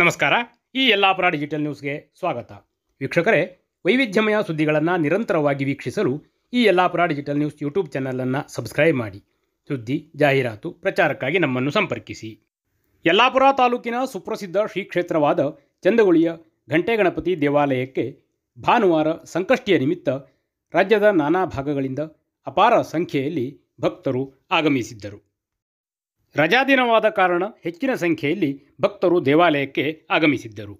ನಮಸ್ಕಾರ ಈ ಯಲ್ಲಾಪುರ ಡಿಜಿಟಲ್ ನ್ಯೂಸ್ಗೆ ಸ್ವಾಗತ ವೀಕ್ಷಕರೇ ವೈವಿಧ್ಯಮಯ ಸುದ್ದಿಗಳನ್ನು ನಿರಂತರವಾಗಿ ವೀಕ್ಷಿಸಲು ಈ ಯಲ್ಲಾಪುರ ಡಿಜಿಟಲ್ ನ್ಯೂಸ್ ಯೂಟ್ಯೂಬ್ ಚಾನಲನ್ನು ಸಬ್ಸ್ಕ್ರೈಬ್ ಮಾಡಿ ಸುದ್ದಿ ಜಾಹೀರಾತು ಪ್ರಚಾರಕ್ಕಾಗಿ ನಮ್ಮನ್ನು ಸಂಪರ್ಕಿಸಿ ಯಲ್ಲಾಪುರ ತಾಲೂಕಿನ ಸುಪ್ರಸಿದ್ಧ ಶ್ರೀ ಕ್ಷೇತ್ರವಾದ ಚಂದಗುಳಿಯ ಘಂಟೆಗಣಪತಿ ದೇವಾಲಯಕ್ಕೆ ಭಾನುವಾರ ಸಂಕಷ್ಟಿಯ ನಿಮಿತ್ತ ರಾಜ್ಯದ ನಾನಾ ಭಾಗಗಳಿಂದ ಅಪಾರ ಸಂಖ್ಯೆಯಲ್ಲಿ ಭಕ್ತರು ಆಗಮಿಸಿದ್ದರು ರಜಾದಿನವಾದ ಕಾರಣ ಹೆಚ್ಚಿನ ಸಂಖ್ಯೆಯಲ್ಲಿ ಭಕ್ತರು ದೇವಾಲಯಕ್ಕೆ ಆಗಮಿಸಿದ್ದರು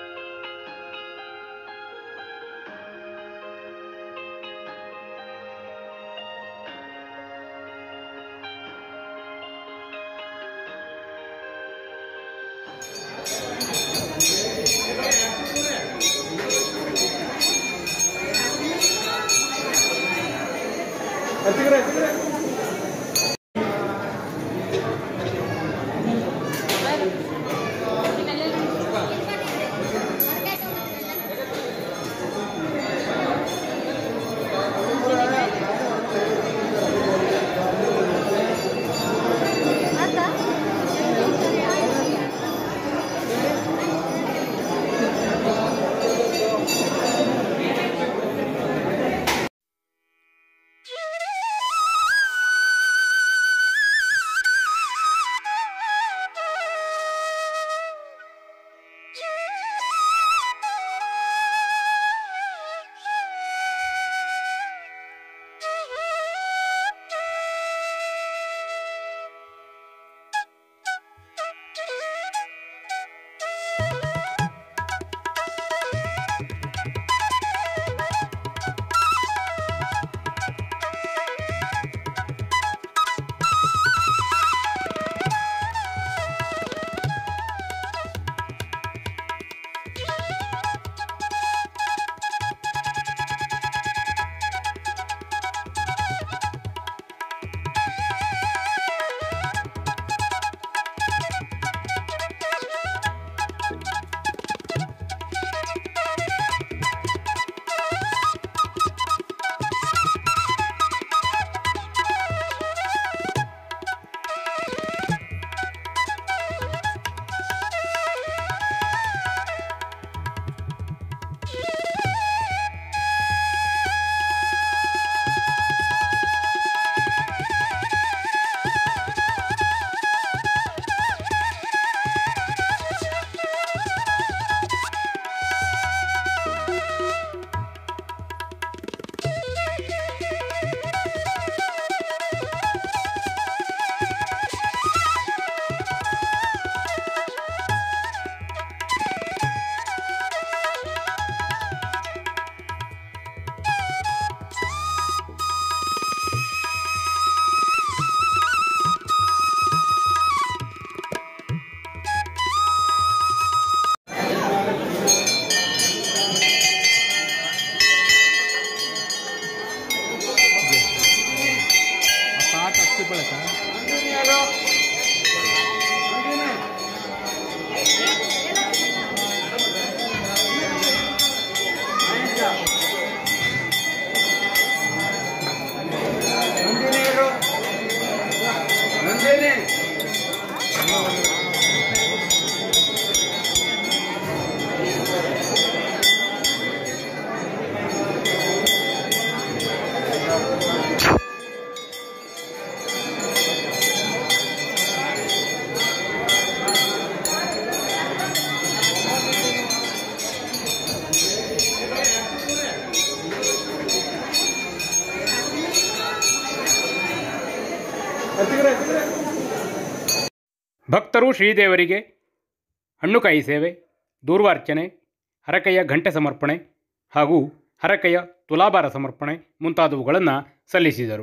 ಭಕ್ತರು ಶ್ರೀದೇವರಿಗೆ ಹಣ್ಣುಕಾಯಿ ಸೇವೆ ದೂರ್ವಾರ್ಚನೆ ಹರಕೆಯ ಘಂಟೆ ಸಮರ್ಪಣೆ ಹಾಗೂ ಹರಕೆಯ ತುಲಾಭಾರ ಸಮರ್ಪಣೆ ಮುಂತಾದವುಗಳನ್ನು ಸಲ್ಲಿಸಿದರು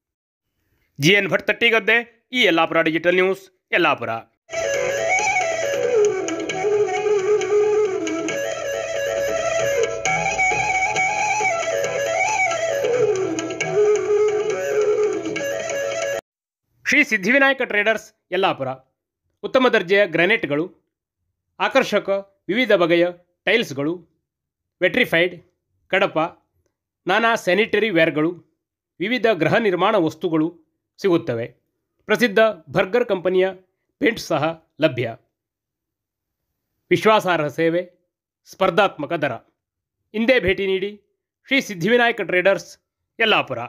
ಜಿ ಎನ್ ಭಟ್ ತಟ್ಟಿಗದ್ದೆ ಈ Yellapur digital news Yellapur Shri Siddhivinayaka traders Yellapur ಉತ್ತಮ ದರ್ಜೆಯ ಗ್ರಾನೈಟ್ಗಳು ಆಕರ್ಷಕ ವಿವಿಧ ಬಗೆಯ ಟೈಲ್ಸ್ಗಳು ವೆಟ್ರಿಫೈಡ್ ಕಡಪ ನಾನಾ ಸ್ಯಾನಿಟರಿ ವೇರ್ಗಳು ವಿವಿಧ ಗೃಹ ನಿರ್ಮಾಣ ವಸ್ತುಗಳು ಸಿಗುತ್ತವೆ ಪ್ರಸಿದ್ಧ ಬರ್ಗರ್ ಕಂಪನಿಯ ಪೇಂಟ್ ಸಹ ಲಭ್ಯ ವಿಶ್ವಾಸಾರ್ಹ ಸೇವೆ ಸ್ಪರ್ಧಾತ್ಮಕ ದರ ಹಿಂದೆ ಭೇಟಿ ನೀಡಿ ಶ್ರೀ ಸಿದ್ಧಿವಿನಾಯಕ ಟ್ರೇಡರ್ಸ್ ಯಲ್ಲಾಪುರ